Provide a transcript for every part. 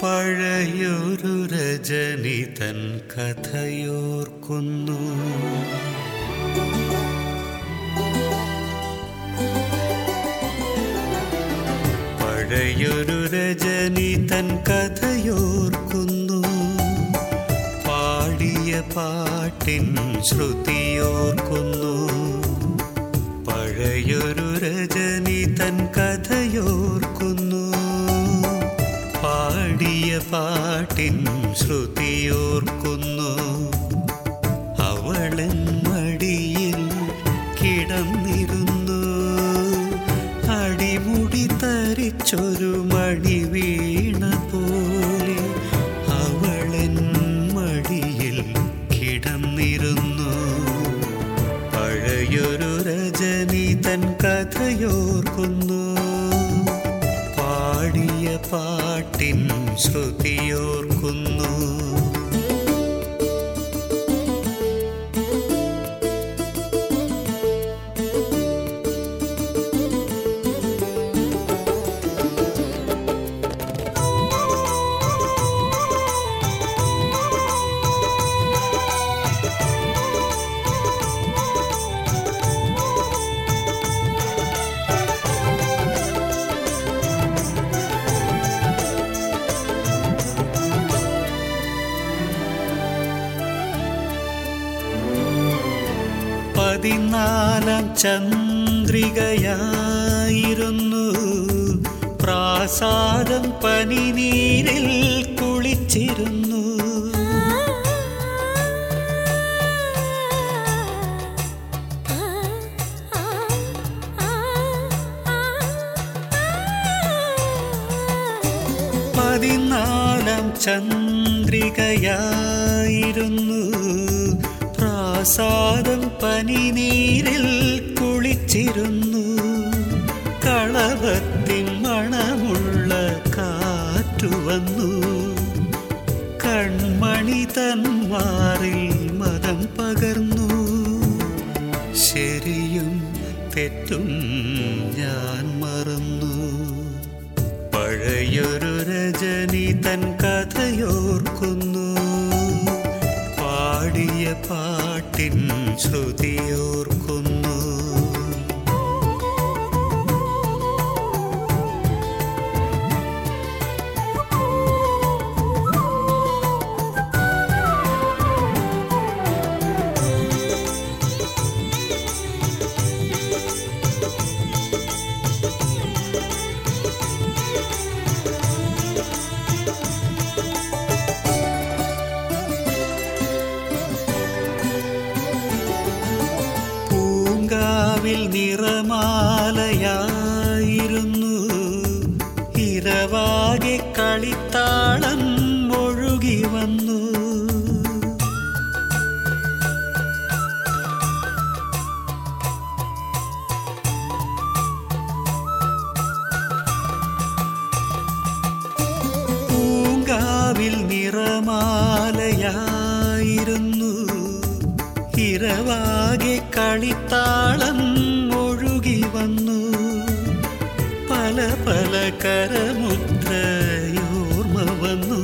പഴയൊരു രജനി തൻ കഥയോർക്കുന്നു പഴയൊരു രജനി തൻ കഥയോർക്കുന്നു പാടിയ പാട്ടിൻ ശ്രുതിയോർക്കുന്നു പഴയൊരു രജനി തൻ കഥയോർക്കുന്നു പാടിയ പാട്ടിൻ ശ്രുതിയോർക്കുന്നു അവളൻ മടിയിൽ കിടന്നിരുന്നു അടിമുടി തരിച്ചൊരു മണി വീണ പോലെ അവളൻ മടിയിൽ കിടന്നിരുന്നു പഴയൊരു രജനി തൻ കഥയോർക്കുന്നു പാടിയ പാട്ടിൻ ശ്രുതിയോർക്കുന്നു പതിനാലാം ചന്ദ്രികയായിരുന്നു പ്രാസാദം പനിനീരിൽ കുളിച്ചിരുന്നു പതിനാലാം ചന്ദ്രികയായിരുന്നു പ്രാസാദം പനിനീരിൽ കുളിച്ചിരുന്നു കളവത്തിൻ മണമുള്ള കാറ്റു വന്നു കൺമണി തന്മാറിൽ മതം പകർന്നു ശരിയും തെറ്റും ഞാൻ മറന്നു പഴയൊരു രജനി തൻ കഥയോർക്കുന്നു പാടിയ പാട്ടിൻ ശ്രുതിയോർക്കുന്നു പൂങ്കാവിൽ നിറമാലയായിരുന്നു ഇരവാകെ കളിത്താളം ഒഴുകി വന്നു പൂങ്കാവിൽ നിറമാലയായിരുന്നു ഇരവാകെ കളിത്താളം ഒഴുകി വന്നു പല പല കരമുദ്രയോർമ്മ വന്നു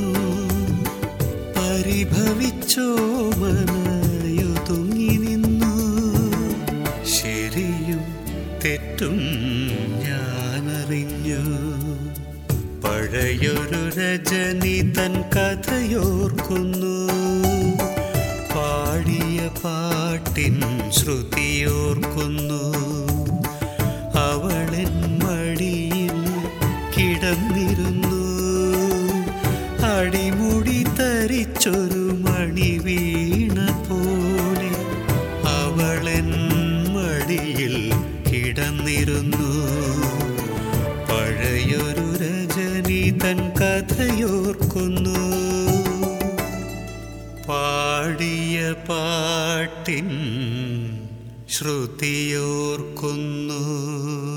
പരിഭവിച്ചോ മനയൊതുങ്ങി നിന്നു ശരിയും തെറ്റും ഞാനറിഞ്ഞു പഴയൊരു രജനി തൻ കഥയോർക്കുന്നു പാടിയ പാട്ടിൻ ശ്രുതിയോർക്കുന്നു അവളൻ മടിയിൽ കിടന്നിരുന്നു അടിമുടി തരിച്ചൊരു മണി വീണ പോലെ അവളൻ മടിയിൽ കിടന്നിരുന്നു പഴയൊരു രജനി തൻ കഥയോർക്കുന്നു പാടിയ പാട്ടിൻ ശ്രുതിയോർക്കുന്നു